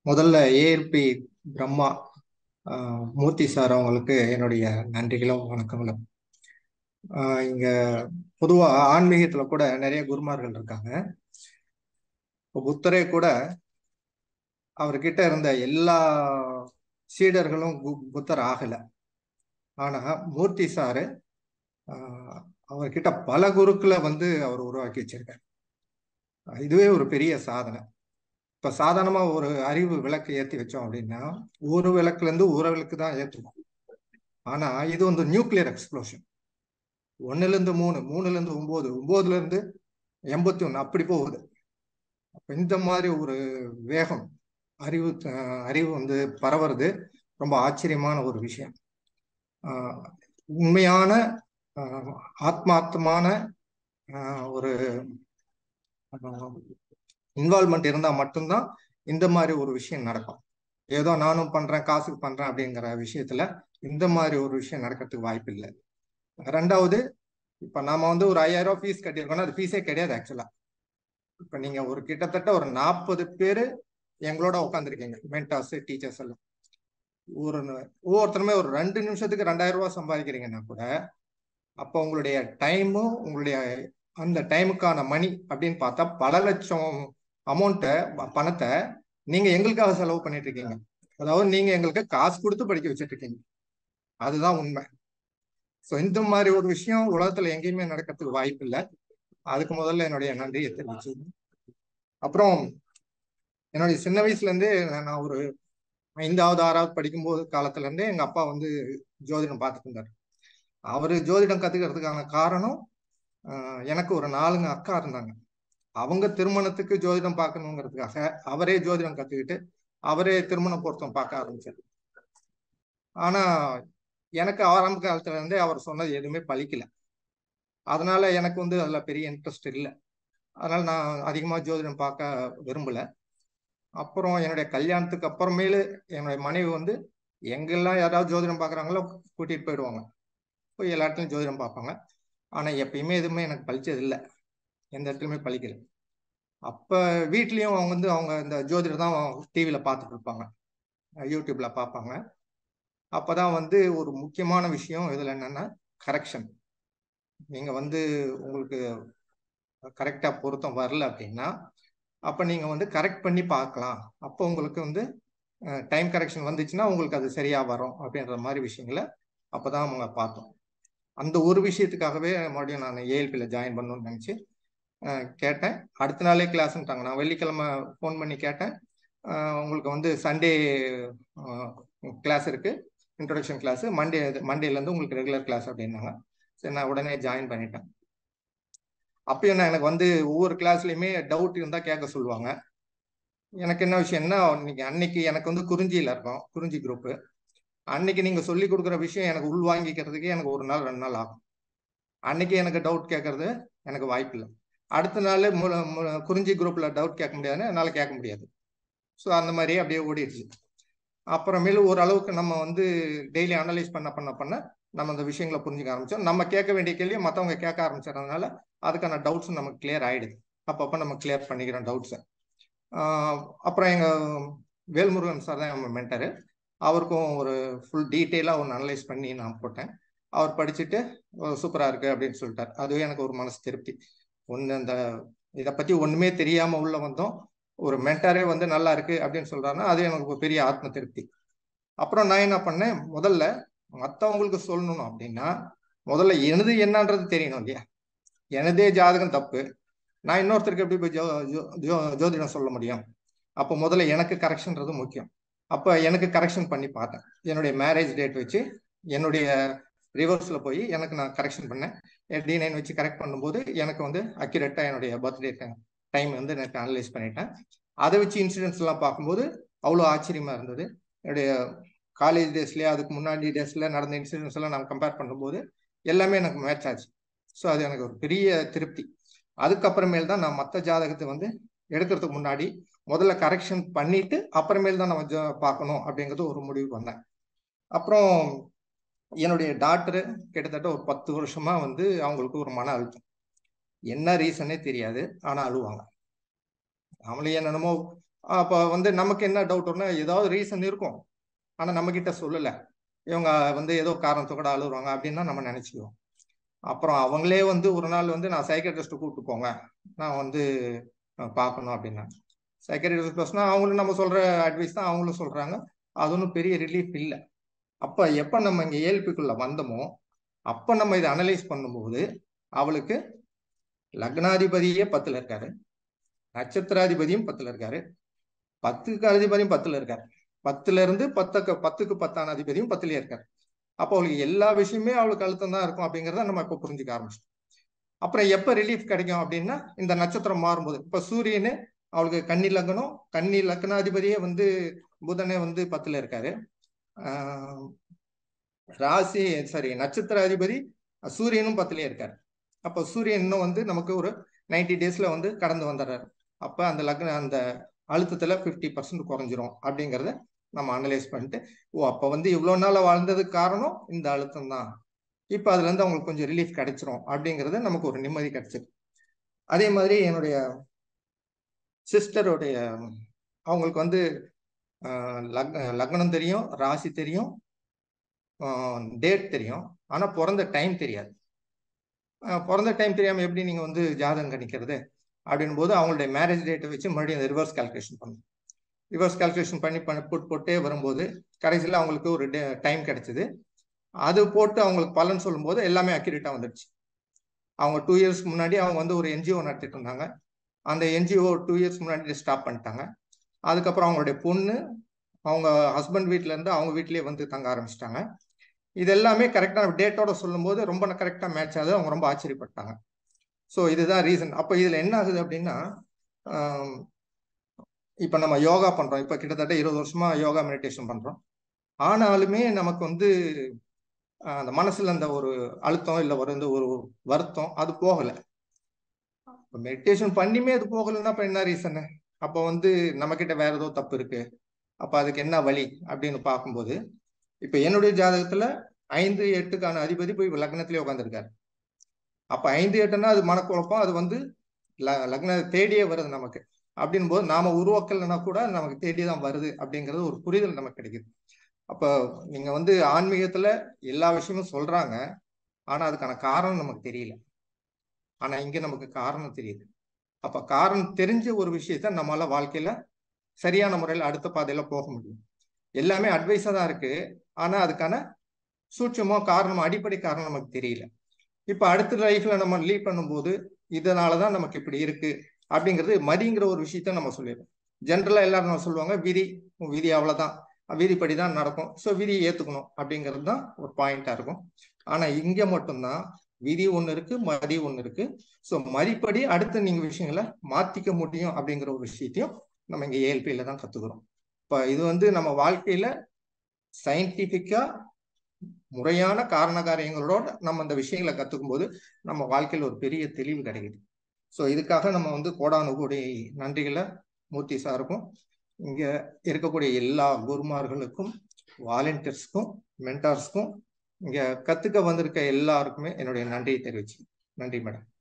முதல்ல ஏஎல்பி பிரம்மா ஆஹ், மூர்த்தி சார் அவங்களுக்கு என்னுடைய நன்றிகளும் வணக்கங்களும் ஆஹ், இங்க பொதுவா ஆன்மீகத்துல கூட நிறைய குருமார்கள் இருக்காங்க இப்போ புத்தரே கூட அவர்கிட்ட இருந்த எல்லா சீடர்களும் கு- புத்தர் ஆகல ஆனா மூர்த்தி சாரு ஆஹ், அவர்கிட்ட பல குருக்களை வந்து அவர் உருவாக்கி வச்சிருக்காரு இதுவே ஒரு பெரிய சாதனை இப்ப சாதாரணமா ஒரு அறிவு விளக்கு ஏத்தி வச்சோம் அப்படின்னா ஒரு விளக்குல இருந்து ஒரு விளக்கு தான் ஏற்றுவோம் ஆனா இது வந்து நியூக்ளியர் எக்ஸ்ப்ளோஷன் ஒண்ணுல இருந்து மூணு மூணுல இருந்து ஒன்பது ஒன்பதுல இருந்து எண்பத்தி ஒண்ணு அப்படி போகுது அப்ப இந்த மாதிரி ஒரு வேகம் அறிவு அஹ், அறிவு வந்து பரவுறது ரொம்ப ஆச்சரியமான ஒரு விஷயம் ஆஹ், உண்மையான ஆஹ், ஆத்மார்த்தமான ஆஹ், ஒரு இன்வால்மெண்ட் இருந்தா மட்டும்தான் இந்த மாதிரி ஒரு விஷயம் நடக்கும் ஏதோ நானும் பண்றேன் காசுக்கு பண்றேன் அப்படிங்கிற விஷயத்துல இந்த மாதிரி ஒரு விஷயம் நடக்கிறதுக்கு வாய்ப்பு இல்லை ரெண்டாவது இப்ப நாம வந்து ஒரு ஐயாயிரம் ரூபாய் ஃபீஸ் கட்டியிருக்கோம்னா அது ஃபீஸே கிடையாது ஆக்சுவலா இப்ப நீங்க ஒரு கிட்டத்தட்ட ஒரு நாற்பது பேரு எங்களோட உட்காந்துருக்கீங்க மென்டாஸ் டீச்சர்ஸ் எல்லாம் ஒரு ஒவ்வொருத்தருமே ஒரு ரெண்டு நிமிஷத்துக்கு ரெண்டாயிரம் ரூபாய் சம்பாதிக்கிறீங்கன்னா கூட அப்போ உங்களுடைய டைமும் உங்களுடைய அந்த டைமுக்கான மணி அப்படின்னு பார்த்தா பல லட்சம் அமௌண்ட்டை பணத்தை நீங்க எங்களுக்காக செலவு பண்ணிட்டு இருக்கீங்க அதாவது நீங்க எங்களுக்கு காசு கொடுத்து படிக்க வச்சுட்டு இருக்கீங்க அதுதான் உண்மை ஸோ இந்த மாதிரி ஒரு விஷயம் உலகத்துல எங்கேயுமே நடக்கிறதுக்கு வாய்ப்பு இல்லை அதுக்கு முதல்ல என்னுடைய நன்றியை தெரிவிச்சு அப்புறம் என்னுடைய சின்ன வயசுல இருந்தே நான் ஒரு ஐந்தாவது ஆறாவது படிக்கும்போது காலத்துல இருந்தே எங்க அப்பா வந்து ஜோதிடம் பார்த்துட்டு இருந்தாரு அவரு ஜோதிடம் கத்துக்கிறதுக்கான காரணம் ஆஹ், எனக்கு ஒரு நாலுங்க அக்கா இருந்தாங்க அவங்க திருமணத்துக்கு ஜோதிடம் பார்க்கணுங்கிறதுக்காக அவரே ஜோதிடம் கத்துக்கிட்டு அவரே திருமண பொருத்தம் பார்க்க ஆரம்பிச்சாரு ஆனா எனக்கு ஆரம்ப காலத்துல இருந்தே அவர் சொன்னது எதுவுமே பலிக்கல அதனால எனக்கு வந்து அதுல பெரிய இன்ட்ரெஸ்ட் இல்லை அதனால நான் அதிகமா ஜோதிடம் பார்க்க விரும்பல அப்புறம் என்னுடைய கல்யாணத்துக்கு அப்புறமேலு என்னுடைய மனைவி வந்து எங்கெல்லாம் யாராவது ஜோதிடம் பார்க்குறாங்களோ கூட்டிட்டு போயிடுவாங்க போய் எல்லா இடத்துலையும் ஜோதிடம் பார்ப்பாங்க ஆனா எப்பயுமே எதுவுமே எனக்கு பலிச்சது இல்லை எந்த இடத்துலையுமே பலிக்கல அப்ப வீட்லயும் அவங்க வந்து அவங்க இந்த ஜோதிடர் தான் டிவியில பார்த்துட்டு இருப்பாங்க யூடியூப்ல பார்ப்பாங்க அப்பதான் வந்து ஒரு முக்கியமான விஷயம் இதுல என்னன்னா கரெக்ஷன் நீங்க வந்து உங்களுக்கு கரெக்டா பொருத்தம் வரல அப்படின்னா அப்ப நீங்க வந்து கரெக்ட் பண்ணி பார்க்கலாம் அப்போ உங்களுக்கு வந்து டைம் கரெக்ஷன் வந்துச்சுன்னா உங்களுக்கு அது சரியா வரும் அப்படின்ற மாதிரி விஷயங்களை அப்பதான் அவங்க பார்த்தோம் அந்த ஒரு விஷயத்துக்காகவே மறுபடியும் நான் ஏஎல்பியில் ஜாயின் பண்ணணும்னு நினச்சி கேட்டேன் அடுத்த நாளே கிளாஸ்ன்ட்டாங்க நான் வெள்ளிக்கிழமை ஃபோன் பண்ணி கேட்டேன் அஹ் உங்களுக்கு வந்து சண்டே கிளாஸ் இருக்கு இன்ட்ரொடக்ஷன் கிளாஸ் மண்டே மண்டேலேருந்து உங்களுக்கு ரெகுலர் கிளாஸ் அப்படின்னாங்க சரி நான் உடனே ஜாயின் பண்ணிட்டேன் அப்பயும் நான் எனக்கு வந்து ஒவ்வொரு கிளாஸ்லையுமே டவுட் இருந்தால் கேட்க சொல்லுவாங்க எனக்கு என்ன விஷயம்னா இன்னைக்கு அன்னைக்கு எனக்கு வந்து குறிஞ்சியில் இருக்கோம் குறிஞ்சி குரூப்பு அன்னைக்கு நீங்க சொல்லி கொடுக்குற விஷயம் எனக்கு உள்வாங்கிக்கிறதுக்கே எனக்கு ஒரு நாள் ரெண்டு நாள் ஆகும் அன்னைக்கு எனக்கு டவுட் கேட்கறது எனக்கு வாய்ப்பு இல்லை அடுத்த நாள் மு- மு- குறிஞ்சி குரூப்ல டவுட் கேட்க முடியாதுன்னு என்னால் கேட்க முடியாது ஸோ அந்த மாதிரியே அப்படியே ஓடிடுச்சு அப்புறமேலு ஓரளவுக்கு நம்ம வந்து டெய்லி அனலைஸ் பண்ண பண்ண பண்ண நம்ம அந்த விஷயங்களை புரிஞ்சுக்க ஆரம்பிச்சோம் நம்ம கேட்க வேண்டிய கேள்வியை மற்றவங்க கேட்க ஆரம்பிச்சதுனால அதுக்கான டவுட்ஸ் நமக்கு கிளியர் ஆயிடுது அப்பப்போ நம்ம கிளியர் பண்ணிக்கிறோம் டவுட்ஸை அப்புறம் எங்க வேல்முருகன் சார் தான் நம்ம மென்டரு அவருக்கும் ஒரு ஃபுல் டீட்டெயிலாக ஒன்று அனலைஸ் பண்ணி நான் போட்டேன் அவர் படிச்சுட்டு சூப்பராக இருக்கு அப்படின்னு சொல்லிட்டார் அதுவே எனக்கு ஒரு மனசு திருப்தி ஒன்று அந்த இதை பற்றி ஒன்றுமே தெரியாமல் உள்ள வந்தோம் ஒரு மென்டரே வந்து நல்லா இருக்கு அப்படின்னு சொல்றாருன்னா அது எனக்கு ஒரு பெரிய ஆத்ம திருப்தி அப்புறம் நான் என்ன பண்ணேன் முதல்ல மற்றவங்களுக்கு சொல்லணும் அப்படின்னா முதல்ல எனது என்னன்றது தெரியணும் இல்லையா எனதே ஜாதகம் தப்பு நான் இன்னொருத்தருக்கு எப்படி போய் ஜோ ஜோ- ஜோ- ஜோதிடம் சொல்ல முடியும் அப்போ முதல்ல எனக்கு கரெக்ஷன்றது முக்கியம் அப்போ எனக்கு கரெக்ஷன் பண்ணி பார்த்தேன் என்னுடைய மேரேஜ் டேட் வச்சு என்னுடைய ரிவர்ஸில் போய் எனக்கு நான் கரெக்ஷன் பண்ணேன் டி நைன் வச்சு கரெக்ட் பண்ணும்போது எனக்கு வந்து அக்யூரேட்டாக என்னுடைய பர்த்டே டைம் வந்து எனக்கு அனலைஸ் பண்ணிட்டேன் அதை வச்சு இன்சிடென்ட்ஸ் எல்லாம் பார்க்கும்போது அவ்வளோ ஆச்சரியமா இருந்தது என்னுடைய காலேஜ் டேஸ்லேயே அதுக்கு முன்னாடி டேஸில் நடந்த இன்சிடென்ட்ஸ் எல்லாம் நான் கம்பேர் பண்ணும்போது எல்லாமே எனக்கு மேட்ச் ஆச்சு ஸோ அது எனக்கு ஒரு பெரிய திருப்தி அதுக்கப்புறமேல் தான் நான் மற்ற ஜாதகத்தை வந்து எடுக்கிறதுக்கு முன்னாடி முதல்ல கரெக்ஷன் பண்ணிட்டு அப்புறமேல் தான் நம்ம ஜா- பார்க்கணும் அப்படிங்கிறது ஒரு முடிவுக்கு வந்தேன் அப்புறம் என்னுடைய டாக்டரு கிட்டத்தட்ட ஒரு பத்து வருஷமா வந்து அவங்களுக்கு ஒரு மன அழுத்தம் என்ன ரீசனே தெரியாது ஆனா அழுவாங்க அவங்களே என்னென்னமோ அப்போ வந்து நமக்கு என்ன டவுட்னா ஏதாவது ரீசன் இருக்கும் ஆனா நம்ம கிட்ட சொல்லல இவங்க வந்து ஏதோ காரணத்தோட அழுகுறாங்க அப்படின்னு நம்ம நினைச்சுக்குவோம் அப்புறம் அவங்களே வந்து ஒரு நாள் வந்து நான் சைக்கட்ரிஸ்ட் கூப்பிட்டு போங்க நான் வந்து பார்க்கணும் அப்படின்னா சைக்கட்ரிஸ்ட் பேசினா அவங்களும் நம்ம சொல்ற அட்வைஸ் தான் அவங்களும் சொல்றாங்க அது ஒன்றும் பெரிய ரிலீஃப் இல்லை அப்ப எப்ப நம்ம இங்க ஏழ்பிக்குள்ள வந்தோமோ அப்ப நம்ம இதை அனலைஸ் பண்ணும்போது அவளுக்கு லக்னாதிபதியே பத்துல இருக்காரு நட்சத்திராதிபதியும் பத்துல இருக்காரு பத்துக்கு அதிபதியும் பத்துல இருக்காரு பத்துல இருந்து பத்துக்கு பத்துக்கு பத்தான அதிபதியும் பத்துலயே இருக்காரு அப்போ அவளுக்கு எல்லா விஷயமே அவளுக்கு அழுத்தம் தான் இருக்கும் அப்படிங்கிறத நம்ம இப்ப புரிஞ்சுக்க ஆரம்பிச்சிட்டோம் அப்புறம் எப்ப ரிலீஃப் கிடைக்கும் அப்படின்னா இந்த நட்சத்திரம் மாறும்போது இப்ப சூரியனு அவளுக்கு கன்னி லக்னம் கன்னி லக்னாதிபதியே வந்து புதனே வந்து பத்துல இருக்காரு ஆஹ் ராசி சாரி நட்சத்திர அதிபதி சூரியனும் பத்துலயே இருக்காரு அப்போ சூரியன் இன்னும் வந்து நமக்கு ஒரு நைன்டி டேஸ்ல வந்து கடந்து வந்துடுறாரு அப்ப அந்த லக்ன அந்த அழுத்தத்துல ஃபிஃப்டி பர்சன்ட் குறைஞ்சிரும் அப்படிங்கிறத நம்ம அனலைஸ் பண்ணிட்டு ஓ அப்ப வந்து இவ்வளவு நாள் வாழ்ந்ததுக்கு காரணம் இந்த அழுத்தம் தான் இப்ப அதுல இருந்து அவங்களுக்கு கொஞ்சம் ரிலீஃப் கிடைச்சிரும் அப்படிங்கிறது நமக்கு ஒரு நிம்மதி கிடைச்சிது அதே மாதிரி என்னுடைய சிஸ்டருடைய அவங்களுக்கு வந்து லக் லக்னம் தெரியும் ராசி தெரியும் டேட் தெரியும் ஆனா பிறந்த டைம் தெரியாது பிறந்த டைம் தெரியாம எப்படி நீங்க வந்து ஜாதகம் கணிக்கிறது அப்படின் போது அவங்களுடைய மேரேஜ் டேட்டை வச்சு மறுபடியும் ரிவர்ஸ் கால்குலேஷன் பண்ணணும் ரிவர்ஸ் கால்குலேஷன் பண்ணி பண்ணி போட்டு போட்டே வரும்போது கடைசியில் அவங்களுக்கு ஒரு டைம் கிடைச்சிது அது போட்டு அவங்களுக்கு பலன் சொல்லும்போது எல்லாமே அக்யூரேட்டாக வந்துடுச்சு அவங்க டூ இயர்ஸ்க்கு முன்னாடி அவங்க வந்து ஒரு என்ஜிஓ நடத்திட்டு இருந்தாங்க அந்த என்ஜிஓ டூ இயர்ஸ் முன்னாடி ஸ்டாப் பண்ணிட்டாங்க அதுக்கப்புறம் அவங்களுடைய பொண்ணு அவங்க ஹஸ்பண்ட் வீட்டில இருந்து அவங்க வீட்லயே வந்து தங்க ஆரம்பிச்சிட்டாங்க இது எல்லாமே கரெக்டான டேட்டோட சொல்லும்போது ரொம்ப கரெக்டாக மேட்ச் ஆகுது அவங்க ரொம்ப ஆச்சரியப்பட்டாங்க ஸோ இதுதான் ரீசன் அப்போ இதில் என்ன ஆகுது அப்படின்னா இப்போ நம்ம யோகா பண்ணுறோம் இப்போ கிட்டத்தட்ட இருபது வருஷமா யோகா மெடிடேஷன் பண்ணுறோம் ஆனாலுமே நமக்கு வந்து அந்த மனசுல அந்த ஒரு அழுத்தம் இல்லை ஒரு ஒரு வருத்தம் அது போகலை மெடிடேஷன் பண்ணியுமே அது போகலைன்னா அப்போ என்ன ரீசனு அப்போ வந்து நம்ம கிட்ட வேற ஏதோ தப்பு இருக்கு அப்போ அதுக்கு என்ன வழி அப்படின்னு பார்க்கும்போது இப்போ என்னுடைய ஜாதகத்துல ஐந்து எட்டுக்கான அதிபதி போய் லக்னத்திலே உட்காந்துருக்காரு அப்ப ஐந்து எட்டுன்னா அது மனக்குழப்பம் அது வந்து லக்ன தேடியே வருது நமக்கு அப்படின் போது நாம உருவாக்கலைன்னா கூட நமக்கு தேடி தான் வருது அப்படிங்கிறது ஒரு புரிதல் நமக்கு கிடைக்குது அப்ப நீங்க வந்து ஆன்மீகத்துல எல்லா விஷயமும் சொல்றாங்க ஆனா அதுக்கான காரணம் நமக்கு தெரியல ஆனா இங்க நமக்கு காரணம் தெரியுது அப்ப காரணம் தெரிஞ்ச ஒரு விஷயத்த நம்மளால வாழ்க்கையில சரியான முறையில் அடுத்த பாதையில போக முடியும் எல்லாமே அட்வைஸா தான் இருக்கு ஆனா அதுக்கான சூட்சமோ காரணமோ அடிப்படை காரணம் நமக்கு தெரியல இப்ப அடுத்த லைஃப்ல நம்ம லீட் பண்ணும்போது இதனாலதான் நமக்கு இப்படி இருக்கு அப்படிங்கிறது மதிங்கிற ஒரு விஷயத்த நம்ம சொல்லிடுறோம் ஜென்ரலா எல்லாரும் நம்ம சொல்லுவாங்க விதி விதி அவ்வளவுதான் விதிப்படி தான் நடக்கும் ஸோ விதியை ஏத்துக்கணும் அப்படிங்கிறது தான் ஒரு பாயிண்டா இருக்கும் ஆனா இங்க மட்டும்தான் விதி ஒண்ணு இருக்கு மதி ஒண்ணு இருக்கு ஸோ மதிப்படி அடுத்த நீங்க விஷயங்களை மாத்திக்க முடியும் அப்படிங்கிற ஒரு விஷயத்தையும் நம்ம இங்க ஏஎல்பியில தான் கத்துக்கிறோம் இப்ப இது வந்து நம்ம வாழ்க்கையில சயின்டிபிக்கா முறையான காரண காரியங்களோட நம்ம அந்த விஷயங்களை கத்துக்கும் போது நம்ம வாழ்க்கையில் ஒரு பெரிய தெளிவு கிடைக்குது ஸோ இதுக்காக நம்ம வந்து கோடானு கோடி நன்றிகளை மூர்த்தி சாருக்கும் இங்க இருக்கக்கூடிய எல்லா குருமார்களுக்கும் வாலண்டியர்ஸ்க்கும் மென்டார்ஸ்க்கும் இங்க கத்துக்க வந்திருக்க எல்லாருக்குமே என்னுடைய நன்றியை தெரிவிச்சு நன்றி மேடம்